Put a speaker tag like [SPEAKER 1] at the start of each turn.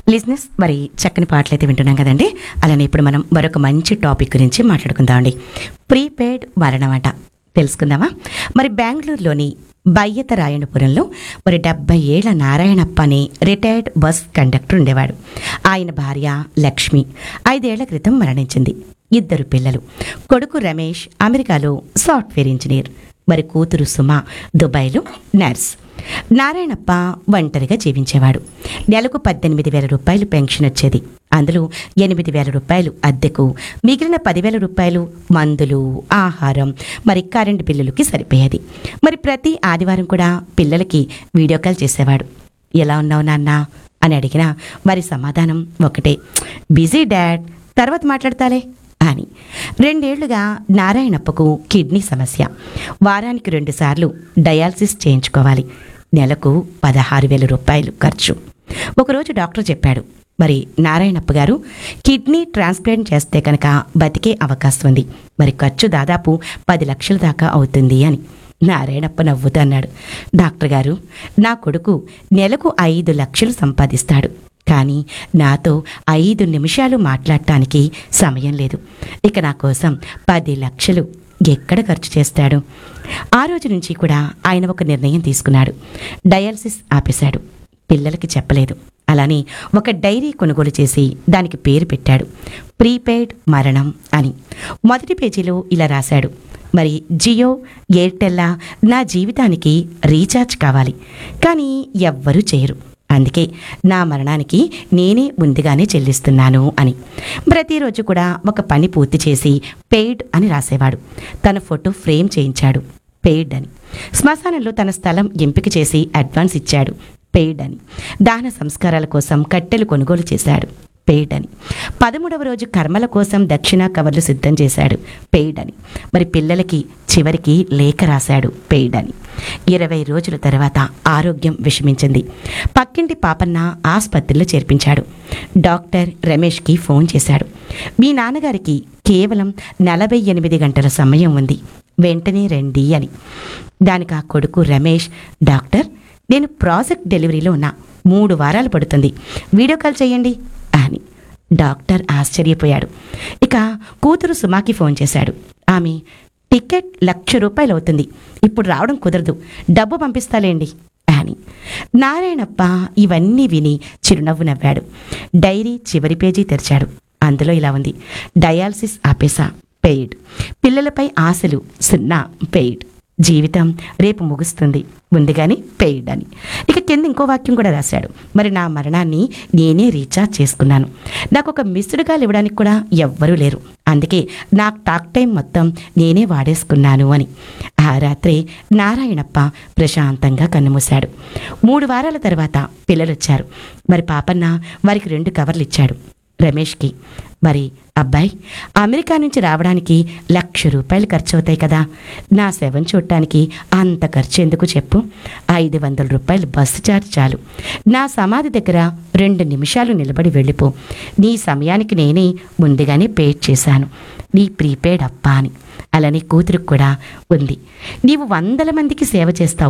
[SPEAKER 1] లిజినెస్ మరి చక్కని పాటలు అయితే వింటున్నాం కదండి అలానే ఇప్పుడు మనం మరొక మంచి టాపిక్ గురించి మాట్లాడుకుందామండి ప్రీపెయిడ్ మరణం అంట తెలుసుకుందామా మరి బెంగళూరులోని బయ్యత రాయణపురంలో మరి డెబ్బై ఏళ్ల నారాయణప్ప అనే రిటైర్డ్ బస్ కండక్టర్ ఉండేవాడు ఆయన భార్య లక్ష్మి ఐదేళ్ల క్రితం మరణించింది ఇద్దరు పిల్లలు కొడుకు రమేష్ అమెరికాలో సాఫ్ట్వేర్ ఇంజనీర్ మరి కూతురు సుమ దుబాయ్లో నర్స్ నారాయణప్ప ఒంటరిగా జీవించేవాడు నెలకు పద్దెనిమిది వేల రూపాయలు పెన్షన్ వచ్చేది అందులో ఎనిమిది వేల రూపాయలు అద్దెకు మిగిలిన పదివేల రూపాయలు మందులు ఆహారం మరి కరెంటు బిల్లులకి సరిపోయేది మరి ప్రతి ఆదివారం కూడా పిల్లలకి వీడియో కాల్ చేసేవాడు ఎలా ఉన్నావు నాన్న అని అడిగినా వారి సమాధానం ఒకటే బిజీ డాడ్ తర్వాత మాట్లాడతాలే అని రెండేళ్లుగా నారాయణప్పకు కిడ్నీ సమస్య వారానికి రెండుసార్లు డయాలసిస్ చేయించుకోవాలి నెలకు పదహారు వేల రూపాయలు ఖర్చు ఒకరోజు డాక్టర్ చెప్పాడు మరి నారాయణప్ప గారు కిడ్నీ ట్రాన్స్ప్లాంట్ చేస్తే కనుక బతికే అవకాశం ఉంది మరి ఖర్చు దాదాపు పది లక్షల దాకా అవుతుంది అని నారాయణప్ప నవ్వుతూ అన్నాడు డాక్టర్ గారు నా కొడుకు నెలకు ఐదు లక్షలు సంపాదిస్తాడు కానీ నాతో ఐదు నిమిషాలు మాట్లాడటానికి సమయం లేదు ఇక నా కోసం పది లక్షలు ఎక్కడ ఖర్చు చేస్తాడు ఆ రోజు నుంచి కూడా ఆయన ఒక నిర్ణయం తీసుకున్నాడు డయాలసిస్ ఆపేశాడు పిల్లలకి చెప్పలేదు అలానే ఒక డైరీ కొనుగోలు చేసి దానికి పేరు పెట్టాడు ప్రీపెయిడ్ మరణం అని మొదటి పేజీలో ఇలా రాశాడు మరి జియో ఎయిర్టెల్లా నా జీవితానికి రీఛార్జ్ కావాలి కానీ ఎవ్వరూ చేయరు అందుకే నా మరణానికి నేనే ముందుగానే చెల్లిస్తున్నాను అని ప్రతిరోజు కూడా ఒక పని పూర్తి చేసి పెయిడ్ అని రాసేవాడు తన ఫోటో ఫ్రేమ్ చేయించాడు పెయిడ్ అని శ్మశానంలో తన స్థలం ఎంపిక చేసి అడ్వాన్స్ ఇచ్చాడు పెయిడ్ అని దాన సంస్కారాల కోసం కట్టెలు కొనుగోలు చేశాడు పెయిడ్ అని పదమూడవ రోజు కర్మల కోసం దక్షిణ కవర్లు సిద్ధం చేశాడు పెయిడ్ అని మరి పిల్లలకి చివరికి లేఖ రాశాడు పెయిడ్ అని ఇరవై రోజుల తర్వాత ఆరోగ్యం విషమించింది పక్కింటి పాపన్న ఆసుపత్రిలో చేర్పించాడు డాక్టర్ రమేష్కి ఫోన్ చేశాడు మీ నాన్నగారికి కేవలం నలభై ఎనిమిది గంటల సమయం ఉంది వెంటనే రండి అని దానికి ఆ కొడుకు రమేష్ డాక్టర్ నేను ప్రాజెక్ట్ డెలివరీలో ఉన్నా మూడు వారాలు పడుతుంది వీడియో కాల్ చేయండి అని డాక్టర్ ఆశ్చర్యపోయాడు ఇక కూతురు సుమాకి ఫోన్ చేశాడు ఆమె టికెట్ లక్ష రూపాయలు అవుతుంది ఇప్పుడు రావడం కుదరదు డబ్బు పంపిస్తాలేండి అని నారాయణప్ప ఇవన్నీ విని చిరునవ్వు నవ్వాడు డైరీ చివరి పేజీ తెరిచాడు అందులో ఇలా ఉంది డయాలసిస్ ఆపేసా పెయిడ్ పిల్లలపై ఆశలు సున్నా పెయిడ్ జీవితం రేపు ముగుస్తుంది ముందుగానే పెయిడ్ అని ఇక కింద ఇంకో వాక్యం కూడా రాశాడు మరి నా మరణాన్ని నేనే రీఛార్జ్ చేసుకున్నాను నాకు ఒక మిస్డ్ కాల్ ఇవ్వడానికి కూడా ఎవ్వరూ లేరు అందుకే నా టాక్ టైం మొత్తం నేనే వాడేసుకున్నాను అని ఆ రాత్రి నారాయణప్ప ప్రశాంతంగా కన్నుమూశాడు మూడు వారాల తర్వాత పిల్లలు వచ్చారు మరి పాపన్న వారికి రెండు కవర్లు ఇచ్చాడు రమేష్కి మరి అబ్బాయి అమెరికా నుంచి రావడానికి లక్ష రూపాయలు ఖర్చు అవుతాయి కదా నా శవం చూడటానికి అంత ఖర్చు ఎందుకు చెప్పు ఐదు వందల రూపాయలు బస్సు చార్జ్ చాలు నా సమాధి దగ్గర రెండు నిమిషాలు నిలబడి వెళ్ళిపో నీ సమయానికి నేనే ముందుగానే పేడ్ చేశాను నీ ప్రీపెయిడ్ అప్ప అని అలానే కూతురుకు కూడా ఉంది నీవు వందల మందికి సేవ చేస్తావు